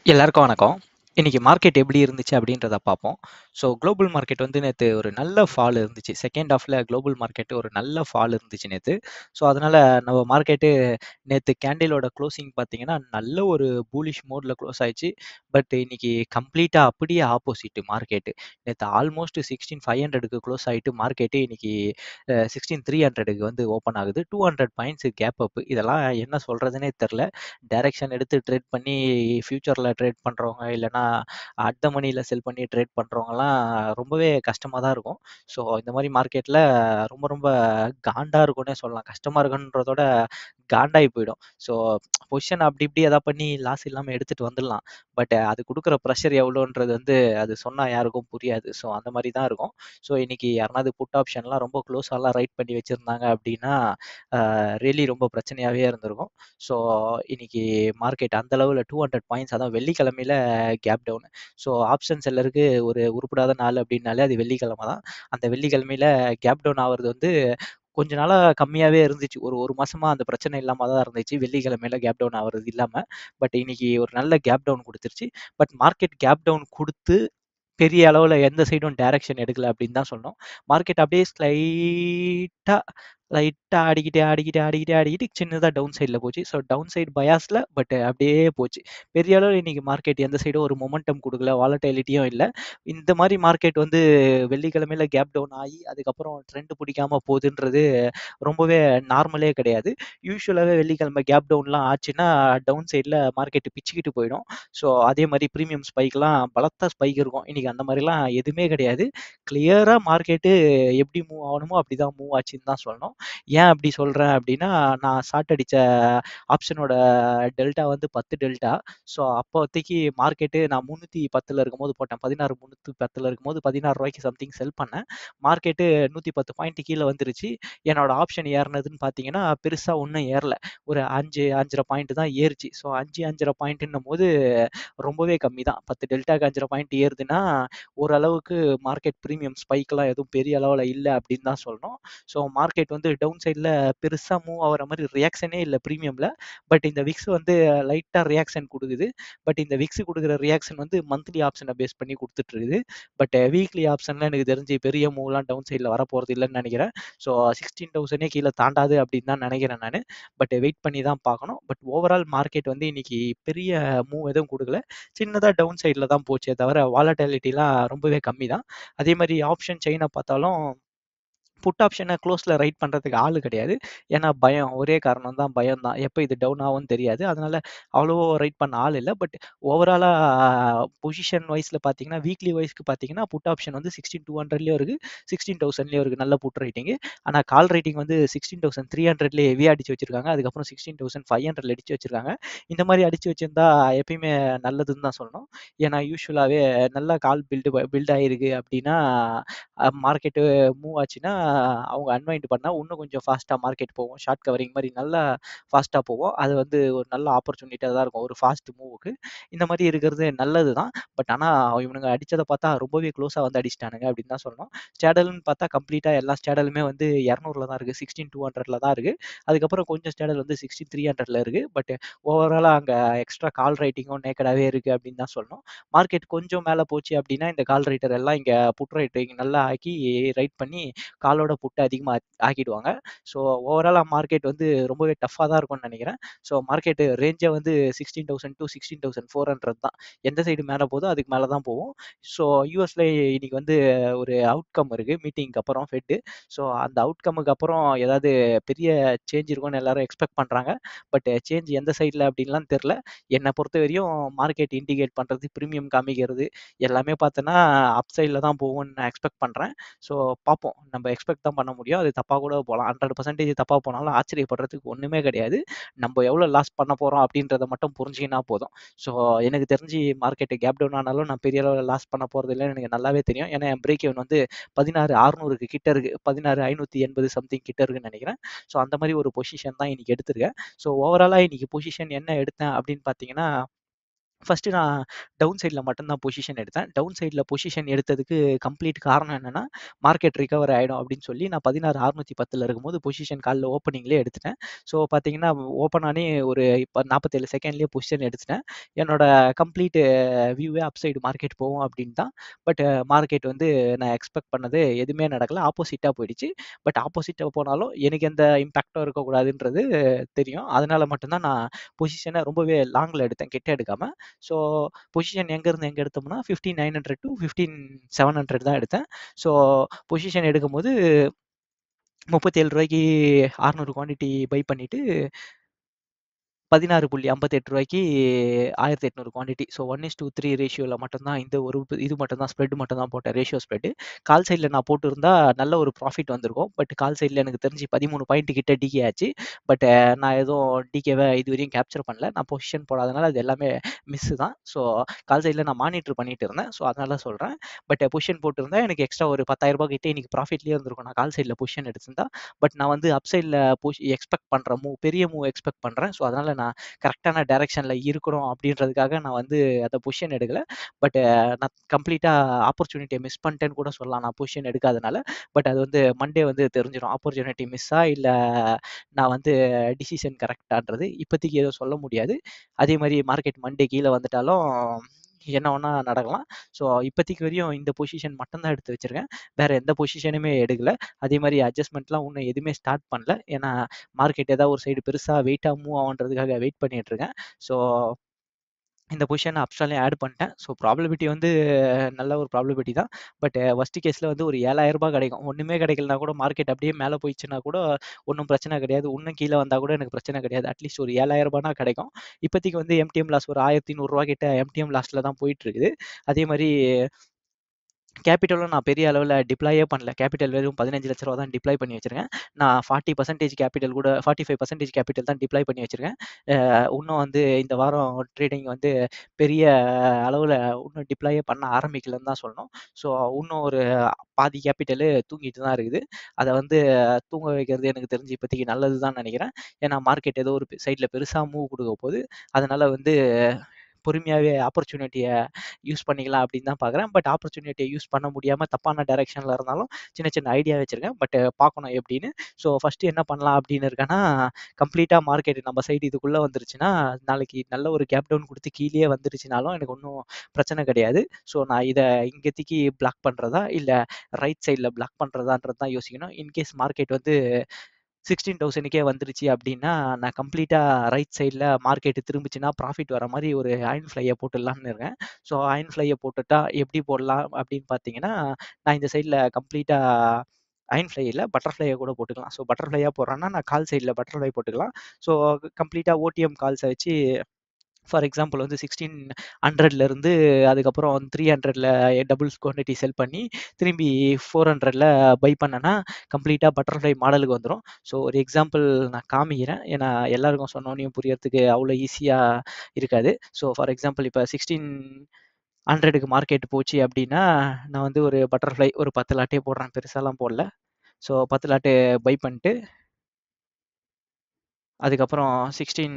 எல்லாருக்கும் வணக்கம். இன்னைக்கு மார்க்கெட் எப்படி இருந்துச்சு அப்படின்றத பார்ப்போம். ஸோ குளோபல் மார்க்கெட் வந்து நேத்து ஒரு நல்ல ஃபால் இருந்துச்சு. செகண்ட் ஹாஃப்ல குளோபல் மார்க்கெட் ஒரு நல்ல ஃபால் இருந்துச்சு நேத்து. ஸோ அதனால நம்ம மார்க்கெட்டு நேத்து கேண்டிலோட க்ளோசிங் பார்த்தீங்கன்னா, நல்ல ஒரு பூலிஷ் மோட்ல க்ளோஸ் ஆயிடுச்சு. பட் இன்னைக்கு கம்ப்ளீட்டா அப்படியே ஆப்போசிட் மார்க்கெட்டு. நேத்து ஆல்மோஸ்ட் 16,500க்கு க்ளோஸ் ஆயிட்டு மார்க்கெட்டு இன்னைக்கு அ 16,300க்கு வந்து ஓப்பன் ஆகுது. 200 பாயிண்ட்ஸ் கேப் அப். இதெல்லாம் என்ன சொல்றதுன்னே தெர்ல. டைரக்ஷன் எடுத்து ட்ரேட் பண்ணி ஃபியூச்சர்ல ட்ரேட் பண்றவங்க, இல்லன்னா அட் த மனில செல் பண்ணி ட்ரேட் பண்றவங்கலாம் ரொம்பவே கஷ்டமா தான் இருக்கும். ஸோ இந்த மாரி மார்க்கெட்ல ரொம்ப ரொம்ப காண்டா இருக்கும்னே சொல்லலாம். கஷ்டமா இருக்குன்றதோட காண்டாகி போயிடும். ஸோ பொசிஷன் அப்படி இப்படி எதா பண்ணி லாஸ் இல்லாம எடுத்துட்டு வந்துடலாம். பட் அது குடுக்குற பிரஷர் எவ்வளோன்றது வந்து அது சொன்னா யாருக்கும் புரியாது. ஸோ அந்த மாரி தான் இருக்கும். ஸோ இன்னைக்கு யாருனாவது புட் ஆப்ஷன்லாம் ரொம்ப க்ளோஸாலாம் ரைட் பண்ணி வச்சிருந்தாங்க அப்படின்னா, அ ரியலி ரொம்ப பிரச்சனையாவே இருந்திருக்கும். ஸோ இன்னைக்கு மார்க்கெட் அந்த லெவல்ல 200 பாயிண்ட்ஸ் அதான் வெள்ளிக்கிழமையில கேப் டவுன். ஸோ ஆப்ஷன் செல்லருக்கு ஒரு உருப்படாத நாள் அப்படின்னாலே அது வெள்ளிக்கிழமை தான். அந்த வெள்ளிக்கிழமையில கேப் டவுன் ஆவறது வந்து கொஞ்ச நாளா கம்மியாவே இருந்துச்சு. ஒரு 1 மாசமா அந்த பிரச்சனை இல்லாம தான் இருந்துச்சு. வெள்ளிக்கிழமையில கேப் டவுன் ஆவறது இல்லாம. பட் இன்னைக்கு ஒரு நல்ல கேப் டவுன் குடுத்துருச்சு. பட் மார்க்கெட் கேப் டவுன் குடுத்து பெரிய அளவுல எந்த சைடும் டைரக்ஷன் எடுக்கல அப்படின்னு தான் சொல்லணும். மார்க்கெட் அப்படியே ஸ்லைட்டா லைட்டா ஆடிக்கிட்டே, ஆடிக்கிட்டே, ஆடிக்கிட்டே, ஆடிக்கிட்டு சின்னதா டவுன் சைட்ல போச்சு. ஸோ டவுன் சைட் பயாஸ்ல பட் அப்படியே போச்சு. பெரிய அளவுல இன்னைக்கு மார்க்கெட் எந்த சைடும் ஒரு மொமெண்டம் குடுக்கல. வாலடைலிட்டியும் இல்ல. இந்த மாரி மார்க்கெட் வந்து வெள்ளிக்கிழமையில கேப் டவுன் ஆயி, அதுக்கப்புறம் ட்ரெண்ட் புடிக்காம போதுன்றது ரொம்பவே நார்மலே கிடையாது. யூசுவலாவே வெள்ளிக்கிழமை கேப் டவுன்லாம் ஆச்சுன்னா, டவுன் சைட்ல மார்க்கெட் பிச்சுக்கிட்டு போயிடும். ஸோ அதே மாரி பிரீமியம் ஸ்பைக்லாம் பலத்த ஸ்பைக் இருக்கும். இன்னைக்கு அந்த மாரிலாம் எதுவுமே கிடையாது. கிளியரா மார்க்கெட்டு எப்படி மூவ் ஆகணுமோ அப்படிதான் மூவ் ஆச்சுன்னு தான் சொல்லணும். ஏன் அப்படி சொல்றேன் அப்படின்னா, நான் ஷார்ட் அடிச்ச ஆப்ஷனோட டெல்டா வந்து 10 டெல்டா. ஸோ அப்போதைக்கு மார்க்கெட்டு நான் 310ல இருக்கும்போது போட்டேன். 16,310ல இருக்கும்போது ரூ. 16க்கு சம்திங் செல் பண்ணேன். மார்க்கெட்டு 110 பாயிண்ட் கீழ வந்துருச்சு. என்னோட ஆப்ஷன் ஏறுனதுன்னு பார்த்தீங்கன்னா, பெருசா ஒண்ணும் ஏறல. ஒரு 5, 5 1/2 பாயிண்ட் தான் ஏறுச்சு. ஸோ 5, 5 1/2 பாயிண்ட்டுன்னும்போது ரொம்பவே கம்மி தான். 10 டெல்டாக்கு 5 1/2 பாயிண்ட் ஏறுதுன்னா, ஓரளவுக்கு மார்க்கெட் பிரீமியம் ஸ்பைக்லாம் எதுவும் பெரிய அளவுல இல்ல அப்படின்னு தான் சொல்லணும். ஸோ மார்க்கெட் வந்து டவுன் சைட்ல பெருசா மூவ் ஆகுற மாரி ரியாக்ஷனே இல்ல பிரீமியம்ல. பட் இந்த விக்ஸ் வந்து லைட்டா ரியாக்ஷன் குடுக்குது. பட் இந்த விக்ஸ் குடுக்குற ரியாக்ஷன் வந்து மந்த்லி ஆப்ஷன பேஸ் பண்ணி குடுத்துட்டு இருக்குது. பட் வீக்லி ஆப்ஷன்ல எனக்கு தெரிஞ்சு பெரிய மூவ்லாம் டவுன் சைட்ல வரப்போறது இல்லன்னு நெனைக்கிறேன். ஸோ 16,000 கீழ தாண்டாது அப்படின்னு தான் நெனைக்கிறேன் நானு. பட் வெயிட் பண்ணி தான் பார்க்கணும். பட் ஓவரால் மார்க்கெட் வந்து இன்னைக்கு பெரிய மூவ் எதுவும் குடுக்கல. சின்னதா டவுன் சைட்ல தான் போச்சே தவிர, வாலடைலிட்டிலாம் ரொம்பவே கம்மி தான். அதே மாரி ஆப்ஷன் செயின பார்த்தாலும் புட் ஆப்ஷன குளோஸ்ல ரைட் பண்றதுக்கு ஆளு கிடையாது. ஏன்னா பயம். ஒரே காரணம் தான் பயம் தான். எப்ப இது டவுன் ஆகும்னு தெரியாது. அதனால அவ்வளவா ரைட் பண்ண ஆள் இல்ல. பட் ஓவராலா பொசிஷன் வைஸ்ல பார்த்தீங்கன்னா, வீக்லி வைஸ்க்கு பார்த்தீங்கன்னா, புட் ஆப்ஷன் வந்து 16,200லயும் இருக்கு. 16,000லயும் இருக்கு. நல்ல புட் ரைட்டிங்கு. ஆனா கால் ரைட்டிங் வந்து 16,300லயே ஹெவியா அடிச்சு வச்சிருக்காங்க. அதுக்கப்புறம் 16,500ல அடிச்சு வச்சிருக்காங்க. இந்த மாரி அடிச்சு வச்சிருந்தா எப்பயுமே நல்லதுன்னு தான் சொல்லணும். ஏன்னா யூசுவலாவே நல்லா கால் பில்டு பில்ட் ஆயிருக்கு அப்படின்னா, அ மார்க்கெட்டு மூவ் ஆச்சுன்னா, அவங்க அன்வைண்ட் பண்ணா இன்னும் கொஞ்சம் ஃபாஸ்ட்டா மார்க்கெட் போகும். ஷார்ட் கவரிங் மாரி நல்லா ஃபாஸ்ட்டா போகும். அது வந்து ஒரு நல்ல ஆப்பர்ச்சுனிட்டியா தான் இருக்கும். ஒரு ஃபாஸ்ட் மூவ்க்கு. இந்த மாரி இருக்கிறது நல்லது தான். பட் ஆனா இவனுங்க அடிச்சத பார்த்தா ரொம்பவே க்ளோஸா வந்து அடிச்சுட்டானுங்க அப்படின்னு தான் சொல்லணும். ஸ்டேடல்ன்னு பார்த்தா கம்ப்ளீட்டா எல்லா ஸ்டேடலுமே வந்து 200ல தான் இருக்கு. 16,200ல தான் இருக்கு. அதுக்கப்புறம் கொஞ்சம் ஸ்டேடல் வந்து 16,300ல இருக்கு. பட் ஓவராலா அங்க எக்ஸ்ட்ரா கால் ரைட்டிங்கும் நேக்கடாவே இருக்கு அப்படின்னு தான் சொல்லணும். மார்க்கெட் கொஞ்சம் மேல போச்சு அப்படின்னா, இந்த கால் ரைட்டர் எல்லாம் இங்க புட் ரைட்டிங் நல்லா ஆக்கி ரைட் பண்ணி காலோட புட்ட அதிகமா ஆக்கிடுவாங்க. ஸோ ஓவராலா மார்க்கெட் வந்து ரொம்பவே டஃப்பா தான் இருக்கும்னு நெனைக்கிறேன். ஸோ மார்க்கெட் ரேஞ்சே வந்து 16,000 டூ 16,400 தான். எந்த சைடு மேல போதோ அதுக்கு மேல தான் போகும். ஸோ யுஎஸ்ல இன்னைக்கு வந்து ஒரு அவுட்கம் இருக்கு. மீட்டிங்க்கு அப்புறம் ஃபெட். ஸோ அந்த அவுட்கமுக்கு அப்புறம் ஏதாவது பெரிய சேஞ்ச் இருக்கும்னு எல்லாரும் எக்ஸ்பெக்ட் பண்றாங்க. பட் சேஞ்ச் எந்த சைட்ல அப்படின்லாம் தெர்ல. என்ன பொறுத்தவரையும் மார்க்கெட் இண்டிகேட் பண்றது, பிரீமியம் காமிக்கிறது எல்லாமே பார்த்தோன்னா, அப் சைட்ல தான் போகும்னு நான் எக்ஸ்பெக்ட் பண்றேன். ஸோ பார்ப்போம். நம்ம எக்ஸ்பெக்ட் தான் பண்ண முடியும். அது தப்பா கூட போலாம். 100% தப்பா போனாலும் ஆச்சரியப்படுறதுக்கு ஒண்ணுமே கிடையாது. நம்ம எவ்வளோ லாஸ் பண்ண போறோம் அப்படின்றத மட்டும் புரிஞ்சுக்கினா போதும். ஸோ எனக்கு தெரிஞ்சு மார்க்கெட் கேப் டவுன் ஆனாலும் நான் பெரிய அளவுல லாஸ் பண்ண போறது இல்லன்னு எனக்கு நல்லாவே தெரியும். ஏன்னா என் பிரேக் ஈவன் வந்து 16,600க்கு கிட்ட இருக்கு. 16,580 சம்திங் கிட்ட இருக்குன்னு நெனைக்கிறேன். ஸோ அந்த மாரி ஒரு பொசிஷன் தான் இன்னைக்கு எடுத்திருக்கேன். ஸோ ஓவராலா இன்னைக்கு பொசிஷன் என்ன எடுத்தேன் அப்படின்னு பார்த்தீங்கன்னா ஃபர்ஸ்ட்டு நான் டவுன் சைடில் மட்டும் தான் பொசிஷன் எடுத்தேன். டவுன் சைடில் பொசிஷன் எடுத்ததுக்கு கம்ப்ளீட் காரணம் என்னன்னா, மார்க்கெட் ரிகவர் ஆயிடும் அப்படின்னு சொல்லி நான் 16,610ல இருக்கும்போது பொசிஷன் காலைல ஓப்பனிங்லேயே எடுத்துட்டேன். ஸோ பார்த்தீங்கன்னா, ஓப்பன் ஆனி ஒரு இப்ப 47 செகண்ட்லேயே பொசிஷன் எடுத்துட்டேன். என்னோட கம்ப்ளீட் வியூவே அப் சைடு மார்க்கெட் போகும் அப்படின்னு தான். பட் மார்க்கெட் வந்து நான் எக்ஸ்பெக்ட் பண்ணது எதுவுமே நடக்கல. ஆப்போசிட்டா போயிடுச்சு. பட் ஆப்போசிட்டா போனாலும் எனக்கு எந்த இம்பாக்டும் இருக்கக்கூடாதுன்றது தெரியும். அதனால மட்டும் தான் நான் பொசிஷன ரொம்பவே லாங்ல எடுத்தேன். கிட்ட எடுக்காம. ஸோ பொசிஷன் எங்கேருந்து எங்கே எடுத்தோம்னா, 15,900 டூ 15,700 தான் எடுத்தேன். ஸோ பொசிஷன் எடுக்கும்போது ரூ. 37க்கு 600 குவான்டிட்டி பை பண்ணிட்டு ரூ. 16.58க்கு 1,800 குவான்டிட்டி. ஸோ 1:3 ரேஷியோல மட்டும் தான் இந்த ஒரு இது மட்டும் தான் ஸ்ப்ரெட் மட்டும் தான் போட்டேன். Ratio spread. கால் சைட்ல நான் போட்டிருந்தா நல்ல ஒரு ப்ராஃபிட் வந்திருக்கும். பட் கால் சைட்ல எனக்கு தெரிஞ்சு 13 பாயிண்ட் கிட்ட டிகே ஆச்சு. பட் நான் எதுவும் டிகேவ இதுவரையும் கேப்சர் பண்ணல. நான் பொசிஷன் போடாதனால அது எல்லாமே மிஸ் தான். ஸோ கால் சைட்ல நான் மானிட்டர் பண்ணிட்டு இருந்தேன். ஸோ அதனால சொல்றேன். பட் பொசிஷன் போட்டிருந்தா எனக்கு எக்ஸ்ட்ரா ஒரு ரூ. 10,000 கிட்ட இன்னைக்கு ப்ராஃபிட்லயே இருந்திருக்கும். நான் கால் சைட்ல பொசிஷன் எடுத்திருந்தா. பட் நான் வந்து அப் சைட்ல பொசி எக்ஸ்பெக்ட் பண்றேன் மூவ் பெரிய மூவ் எக்ஸ்பெக்ட் பண்றேன். ஸோ அதனால நான் கரெக்ட்டான டைரக்ஷன்ல இருக்கணும் அப்படின்றதுக்காக நான் வந்து அந்த பொசிஷன் எடுக்கல. பட் நான் கம்ப்ளீட்டா ஆப்பர்ச்சுனிட்டிய மிஸ் பண்ணிட்டேன்னு கூட சொல்லலாம். நான் பொசிஷன் எடுக்காதனால. பட் அது வந்து மண்டே வந்து தெரிஞ்சிரும். ஆப்பர்ச்சுனிட்டி மிஸ்ஸா இல்ல நான் வந்து டிசிஷன் கரெக்ட்டான்றது. இப்போதைக்கு எதுவும் சொல்ல முடியாது. அதே மாரி மார்க்கெட் மண்டே கீழ வந்துட்டாலும் என்ன வேணா நடக்கலாம். ஸோ இப்போதைக்கு வரையும் இந்த பொசிஷன் மட்டும் தான் எடுத்து வச்சிருக்கேன். வேற எந்த பொசிஷனுமே எடுக்கல. அதே மாரி அட்ஜஸ்ட்மென்ட்லாம் இன்னும் எதுவுமே ஸ்டார்ட் பண்ணல. ஏன்னா மார்க்கெட் ஏதாவது ஒரு சைடு பெருசா வெயிட்டா மூவ் ஆகுன்றதுக்காக வெயிட் பண்ணிட்டு இருக்கேன். ஸோ இந்த பொசிஷன அப்ஸ்ட்ராலயும் ஆட் பண்ணிட்டேன். ஸோ ப்ராபபிலிட்டி வந்து நல்ல ஒரு ப்ராபபிலிட்டி தான். பட் வொர்ஸ்ட் கேஸ்ல வந்து ஒரு ரூ. 7,000 கிடைக்கும். ஒண்ணுமே கிடைக்கலனா கூட மார்க்கெட் அப்படியே மேல போயிடுச்சுன்னா கூட ஒண்ணும் பிரச்சனை கிடையாது. இன்னும் கீழ வந்தா கூட எனக்கு பிரச்சனை கிடையாது. அட்லீஸ்ட் ஒரு ரூ. 7,000னா கிடைக்கும். இப்போதைக்கு வந்து எம்டிஎம் லாஸ் ஒரு ரூ. 1,200 கிட்ட எம்டிஎம் லாஸ்ல தான் போயிட்டு இருக்குது. அதே மாரி கேப்பிட்டலும் நான் பெரிய அளவுல டிப்ளாயே பண்ணல. கேப்பிட்டல் வெறும் ரூ. 15,00,000 தான் டிப்ளாய் பண்ணி வச்சிருக்கேன். நான் 40% கேப்பிட்டல் கூட 45% கேப்பிட்டல் தான் டிப்ளாய் பண்ணி வச்சிருக்கேன். அ இன்னும் வந்து இந்த வாரம் ட்ரேடிங் வந்து பெரிய அளவுல இன்னும் டிப்ளாயே பண்ண ஆரம்பிக்கலன்னு தான் சொல்லணும். ஸோ இன்னும் ஒரு பாதி கேப்பிட்டலு தூங்கிட்டு தான் இருக்குது. அத வந்து தூங்க வைக்கிறது எனக்கு தெரிஞ்சு இப்போதைக்கு நல்லது தான் நெனைக்கிறேன். ஏன்னா மார்க்கெட் ஏதோ ஒரு சைட்ல பெருசா மூவ் குடுக்க போது. அதனால வந்து பொறுமையாவே ஆப்பர்ச்சுனிட்டிய யூஸ் பண்ணிக்கலாம் அப்படின்னு தான் பார்க்குறேன். பட் ஆப்பர்ச்சுனிட்டிய யூஸ் பண்ண முடியாம தப்பான டைரக்ஷன்ல இருந்தாலும் சின்ன சின்ன ஐடியா வச்சிருக்கேன். பட் பார்க்கணும் எப்படின்னு. ஸோ ஃபர்ஸ்ட்டு என்ன பண்ணலாம் அப்படின்னு இருக்கேன்னா, கம்ப்ளீட்டா மார்க்கெட் நம்ம சைடு இதுக்குள்ள வந்துருச்சுன்னா, நாளைக்கு நல்ல ஒரு கேப் டவுன் குடுத்து கீழயே வந்துருச்சுனாலும் எனக்கு ஒண்ணும் பிரச்சனை கிடையாது. ஸோ நான் இத இங்கத்தைக்கு பிளாக் பண்றதா, இல்ல ரைட் சைட்ல பிளாக் பண்றதான்றது தான் யோசிக்கணும். இன்கேஸ் மார்க்கெட் வந்து 16,000க்கே வந்துருச்சு அப்படின்னா, நான் கம்ப்ளீட்டா ரைட் சைட்ல மார்க்கெட் திரும்புச்சுன்னா ப்ராஃபிட் வர மாரி ஒரு அயர்ன் ஃப்ளைய போட்டுடலாம்னு இருக்கேன். ஸோ அயர்ன் ஃப்ளைய போட்டுட்டா எப்படி போடலாம் அப்படின்னு பார்த்தீங்கன்னா, நான் இந்த சைட்ல கம்ப்ளீட்டா அயர்ன் ஃப்ளை இல்ல பட்டர்ஃப்ளைய கூட போட்டுக்கலாம். ஸோ பட்டர்ஃப்ளையா போடுறேன்னா, நான் கால் சைட்ல பட்டர்ஃப்ளை போட்டுக்கலாம். ஸோ கம்ப்ளீட்டா ஓடிஎம் கால்ஸ வச்சு ஃபார் எக்ஸாம்பிள் வந்து 1600ல இருந்து அதுக்கப்புறம் 300ல டபுள்ஸ் குவான்டிட்டி செல் பண்ணி திரும்பி 400ல பை பண்ணேன்னா, கம்ப்ளீட்டா பட்டர்ஃப்ளை மாடலுக்கு வந்துரும். ஸோ ஒரு எக்ஸாம்பிள் நான் காமிக்கிறேன். ஏன்னா எல்லாருக்கும் சொன்னோனயும் புரியறதுக்கு அவ்வளோ ஈஸியா இருக்காது. ஸோ ஃபார் எக்ஸாம்பிள் இப்ப 1600க்கு மார்க்கெட் போச்சு அப்படின்னா, நான் வந்து ஒரு பட்டர்ஃப்ளை ஒரு 10 லாட்டே போடுறேன். பெருசாலாம் போடல. ஸோ 10 லாட்டு பை பண்ணிட்டு அதுக்கப்புறம் 16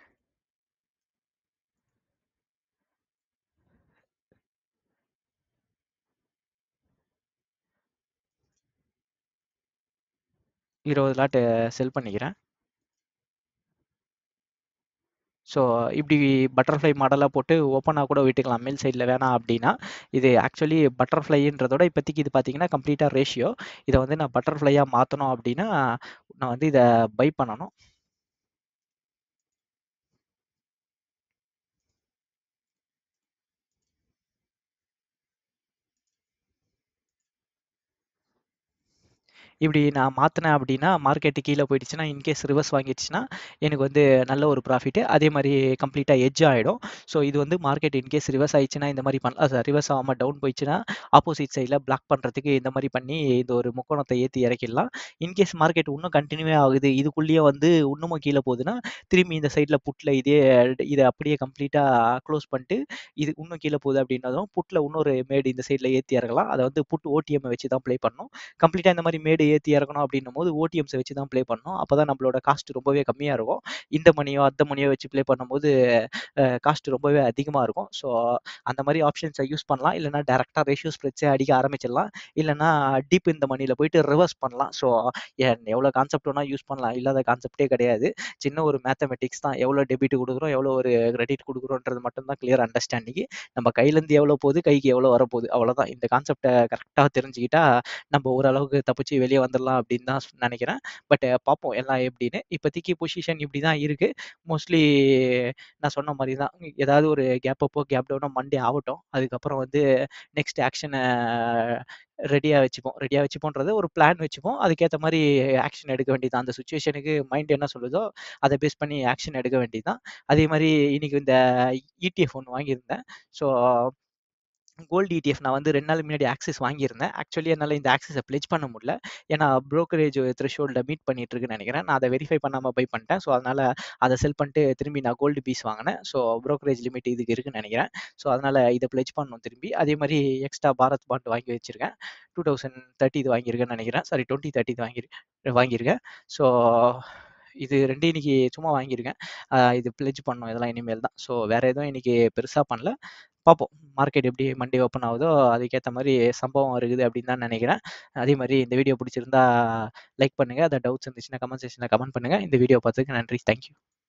20 லாட் செல் பண்ணிக்கிறேன். ஸோ இப்படி பட்டர்ஃப்ளை மாடலா போட்டு ஓப்பனா கூட விட்டுக்கலாம். மேல் சைட்ல வேணாம் அப்படின்னா. இது ஆக்சுவலி பட்டர்ஃப்ளைன்றதோட இப்போதைக்கு இது பார்த்தீங்கன்னா, கம்ப்ளீட்டா ரேஷியோ. இத வந்து நான் பட்டர்ஃப்ளையா மாத்தணும் அப்படின்னா, நான் வந்து இத பை பண்ணணும். இப்படி நான் மாத்துனேன் அப்படின்னா, மார்க்கெட் கீழ போயிடுச்சுன்னா, இன்கேஸ் ரிவர்ஸ் வாங்கிடுச்சுன்னா, எனக்கு வந்து நல்ல ஒரு ப்ராஃபிட். அதே மாரி கம்ப்ளீட்டா எட்ஜ் ஆயிடும். ஸோ இது வந்து மார்க்கெட் இன்கேஸ் ரிவர்ஸ் ஆயிடுச்சுன்னா, இந்த மாரி பண்ணலாம். சாரி ரிவர்ஸ் ஆகாம டவுன் போயிடுச்சுன்னா, ஆப்போசிட் சைட்ல பிளாக் பண்றதுக்கு இந்த மாரி பண்ணி இந்த ஒரு முக்கோணத்த ஏத்தி இறக்கிடலாம். இன்கேஸ் மார்க்கெட் இன்னும் கன்டினியூவே ஆகுது. இதுக்குள்ளேயே வந்து இன்னமும் கீழ போகுதுன்னா, திரும்பி இந்த சைட்ல புட்ல இதே இத அப்படியே கம்ப்ளீட்டா குளோஸ் பண்ணிட்டு, இது இன்னும் கீழ போகுது அப்படின்னதும், புட்ல இன்னொரு மேடு இந்த சைட்ல ஏத்தி இறக்கலாம். அத வந்து புட் ஓடிஎம்ம வச்சு தான் ப்ளே பண்ணணும். கம்ப்ளீட்டா இந்த மாரி மேடு ஏற்றி இறக்கணும் அப்படின்னும் போது ஓடிஎம்ஸை வச்சு தான் ப்ளே பண்ணணும் அப்போ தான் நம்மளோட காஸ்ட் ரொம்பவே கம்மியாக இருக்கும் இந்த மணியோ அந்த மணியோ வச்சு ப்ளே பண்ணும்போது காஸ்ட் ரொம்பவே அதிகமாக இருக்கும் ஸோ அந்த மாதிரி ஆப்ஷன்ஸை யூஸ் பண்ணலாம் இல்லைனா டேரெக்டாக ரேஷியோ ஸ்ப்ரெட்ஸே அடிக்க ஆரம்பிச்சிடலாம் இல்லைனா டீப் இந்த மணியில் போயிட்டு ரிவர்ஸ் பண்ணலாம் ஸோ எவ்வளோ கான்செப்ட் வேணால் யூஸ் பண்ணலாம் இல்லாத கான்செப்டே கிடையாது சின்ன ஒரு மேத்தமெட்டிக்ஸ் தான் எவ்வளோ டெபிட் கொடுக்குறோம் எவ்வளோ ஒரு கிரெடிட் கொடுக்குறோன்றது மட்டும் தான் கிளியர் அண்டர்ஸ்டாண்டிங் நம்ம கையிலேருந்து எவ்வளோ போகுது கைக்கு எவ்வளோ வரப்போகுது அவ்வளோதான் இந்த கான்செப்டை கரெக்டாக தெரிஞ்சுக்கிட்டா நம்ம ஓரளவுக்கு தப்பிச்சு வெளியே வந்துடலாம் அப்படின்னு தான் நினைக்கிறேன் பட் பார்ப்போம் எல்லாம் எப்படின்னு இப்போதைக்கு பொசிஷன் இப்படி தான் இருக்குது மோஸ்ட்லி நான் சொன்ன மாதிரி தான் ஏதாவது ஒரு கேப் அப்போ கேப் டவுனோ மண்டே ஆகட்டும் அதுக்கப்புறம் வந்து நெக்ஸ்ட் ஆக்ஷனை ரெடியாக வச்சுப்போம் ரெடியாக வச்சுப்போன்றது ஒரு பிளான் வச்சுப்போம் அதுக்கேற்ற மாதிரி ஆக்ஷன் எடுக்க வேண்டியது அந்த சுச்சுவேஷனுக்கு மைண்ட் என்ன சொல்லுதோ அதை பேஸ் பண்ணி ஆக்ஷன் எடுக்க வேண்டியது தான் அதே மாதிரி இன்னைக்கு இந்த இடிஎஃப் ஒன்று வாங்கியிருந்தேன் ஸோ கோல்டு இடிஎஃப் நான் வந்து ரெண்டு நாள் முன்னாடி ஆக்சஸ் வாங்கியிருந்தேன் ஆக்சுவலி என்னால் இந்த ஆக்சஸை பிளெஜ் பண்ண முடியல ஏன்னா ப்ரோக்கரேஜ் த்ரெஷோல்டில் மீட் பண்ணிட்டு இருக்குன்னு நினைக்கிறேன் நான் அதை வெரிஃபை பண்ணாமல் பை பண்ணிட்டேன் ஸோ அதனால் அதை செல் பண்ணிட்டு திரும்பி நான் கோல்டு பீஸ் வாங்கினேன் ஸோ ப்ரோக்கரேஜ் லிமிட் இதுக்கு இருக்குன்னு நினைக்கிறேன் ஸோ அதனால் இதை பிளெஜ் பண்ணணும் திரும்பி அதே மாதிரி எக்ஸ்ட்ரா பாரத் பாண்ட் வாங்கி வச்சிருக்கேன் டூ தௌசண்ட் தேர்ட்டி இது வாங்கியிருக்கேன்னு நினைக்கிறேன் சாரி டுவெண்ட்டி தேர்ட்டி இது வாங்கி வாங்கியிருக்கேன் ஸோ இது ரெண்டு இன்னைக்கு சும்மா வாங்கியிருக்கேன் இது பிளெஜ் பண்ணோம் இதெல்லாம் இனிமேல் தான் ஸோ வேறு எதுவும் இன்னைக்கு பெருசாக பண்ணல பார்ப்போம் மார்க்கெட் எப்படி மண்டே ஓப்பன் ஆகுதோ அதுக்கேற்ற மாதிரி சம்பவம் இருக்குது அப்படின்னு தான் நினைக்கிறேன் அதே மாதிரி இந்த வீடியோ பிடிச்சிருந்தா லைக் பண்ணுங்கள் அதை டவுட்ஸ் இருந்துச்சுன்னா கமெண்ட் செக்ஷனில் கமெண்ட் பண்ணுங்கள் இந்த வீடியோ பார்த்ததுக்கு நன்றி தேங்க்யூ